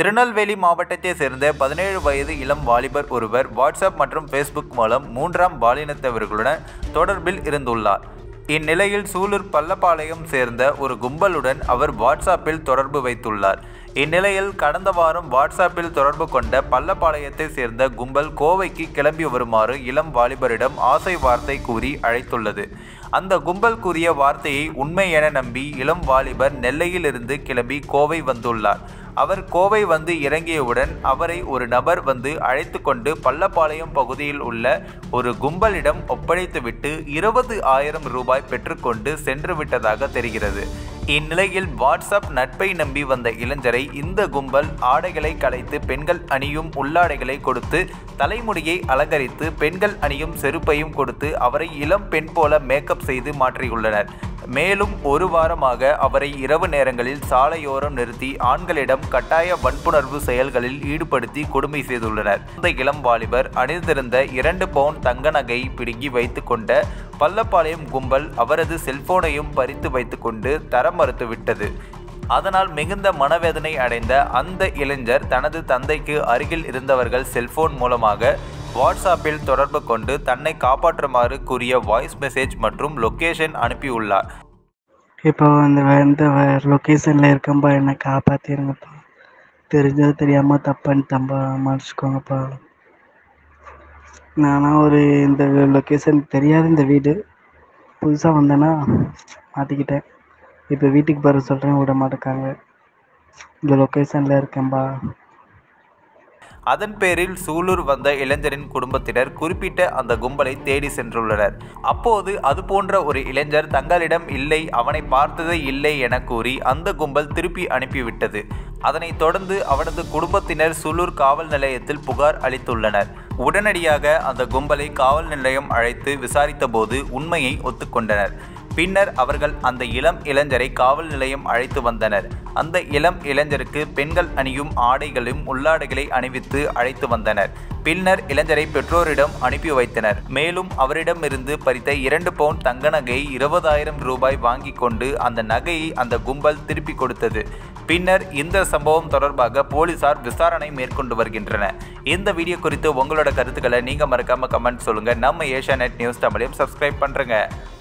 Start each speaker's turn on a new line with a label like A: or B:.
A: திருநெல்வேலி மாவட்டத்தை சேர்ந்த பதினேழு வயது இளம் வாலிபர் ஒருவர் வாட்ஸ்அப் மற்றும் ஃபேஸ்புக் மூலம் மூன்றாம் பாலினத்தவர்களுடன் தொடர்பில் இருந்துள்ளார் இந்நிலையில் சூலூர் பள்ளப்பாளையம் சேர்ந்த ஒரு கும்பலுடன் அவர் வாட்ஸ்அப்பில் தொடர்பு வைத்துள்ளார் இந்நிலையில் கடந்த வாரம் வாட்ஸ்அப்பில் தொடர்பு கொண்ட பள்ளப்பாளையத்தை சேர்ந்த கும்பல் கோவைக்கு கிளம்பி வருமாறு இளம் வாலிபரிடம் ஆசை வார்த்தை கூறி அழைத்துள்ளது அந்த கும்பல் கூறிய வார்த்தையை உண்மை என நம்பி இளம் வாலிபர் நெல்லையிலிருந்து கிளம்பி கோவை வந்துள்ளார் அவர் கோவை வந்து இறங்கியவுடன் அவரை ஒரு நபர் வந்து அழைத்து கொண்டு பள்ளப்பாளையம் பகுதியில் உள்ள ஒரு கும்பலிடம் ஒப்படைத்துவிட்டு இருபது ஆயிரம் ரூபாய் பெற்றுக்கொண்டு சென்று விட்டதாக தெரிகிறது இந்நிலையில் வாட்ஸ்அப் நட்பை நம்பி வந்த இளைஞரை இந்த கும்பல் ஆடைகளை கலைத்து பெண்கள் அணியும் உள்ளாடைகளை கொடுத்து தலைமுடியை அலங்கரித்து பெண்கள் அணியும் செருப்பையும் கொடுத்து அவரை இளம் பெண் போல மேக்கப் செய்து மாற்றியுள்ளனர் மேலும் ஒரு வாரமாக அவரை இரவு நேரங்களில் சாலையோரம் நிறுத்தி ஆண்களிடம் கட்டாய வன்புணர்வு செயல்களில் ஈடுபடுத்தி கொடுமை செய்துள்ளனர் இந்த இளம் வாலிபர் அணிந்திருந்த இரண்டு பவுன் தங்க நகை பிடுங்கி வைத்துக்கொண்ட பள்ளப்பாளையம் கும்பல் அவரது செல்போனையும் பறித்து வைத்துக்கொண்டு தர மறுத்துவிட்டது அதனால் மிகுந்த மனவேதனை அடைந்த அந்த இளைஞர் தனது தந்தைக்கு அருகில் இருந்தவர்கள் செல்போன் மூலமாக வாட்ஸ்அப்பில் தொடர்பு கொண்டு தன்னை காப்பாற்றுமாறு கூறிய வாய்ஸ் மெசேஜ் மற்றும் லொக்கேஷன் அனுப்பியுள்ளார்
B: இப்போ இந்த இந்த லொக்கேஷனில் இருக்கேன்ப்பா என்னை காப்பாற்றிருங்கப்பா தெரிஞ்சது தெரியாமல் தப்பான்னு தம்பா மன்னிச்சிக்கோங்கப்பா நானும் ஒரு இந்த லொக்கேஷன் தெரியாது இந்த வீடு புதுசாக வந்தேன்னா மாட்டிக்கிட்டேன் இப்போ வீட்டுக்கு போகிற சொல்கிறேன் விட மாட்டேக்காங்க இந்த லொக்கேஷனில் இருக்கேன்பா
A: அதன் பேரில் சூலூர் வந்த இளைஞரின் குடும்பத்தினர் குறிப்பிட்ட அந்த கும்பலை தேடி சென்றுள்ளனர் அப்போது அது போன்ற ஒரு இளைஞர் தங்களிடம் இல்லை அவனை பார்த்ததே இல்லை என கூறி அந்த கும்பல் திருப்பி அனுப்பிவிட்டது அதனைத் தொடர்ந்து அவனது குடும்பத்தினர் சூலூர் காவல் நிலையத்தில் புகார் அளித்துள்ளனர் உடனடியாக அந்த கும்பலை காவல் நிலையம் அழைத்து விசாரித்தபோது உண்மையை ஒத்துக்கொண்டனர் பின்னர் அவர்கள் அந்த இளம் இளைஞரை காவல் நிலையம் அழைத்து வந்தனர் அந்த இளம் இளைஞருக்கு பெண்கள் அணியும் ஆடைகளும் உள்ளாடைகளை அணிவித்து அழைத்து வந்தனர் பின்னர் இளைஞரை பெற்றோரிடம் அனுப்பி வைத்தனர் மேலும் அவரிடமிருந்து பறித்த இரண்டு பவுன் தங்க நகையை இருபதாயிரம் ரூபாய் வாங்கி கொண்டு அந்த நகையை அந்த கும்பல் திருப்பி கொடுத்தது பின்னர் இந்த சம்பவம் தொடர்பாக போலீசார் விசாரணை மேற்கொண்டு வருகின்றனர் இந்த வீடியோ குறித்து உங்களோட கருத்துக்களை நீங்க மறக்காம கமெண்ட் சொல்லுங்க நம்ம ஏஷியா நெட் நியூஸ் தமிழையும் சப்ஸ்கிரைப் பண்றேங்க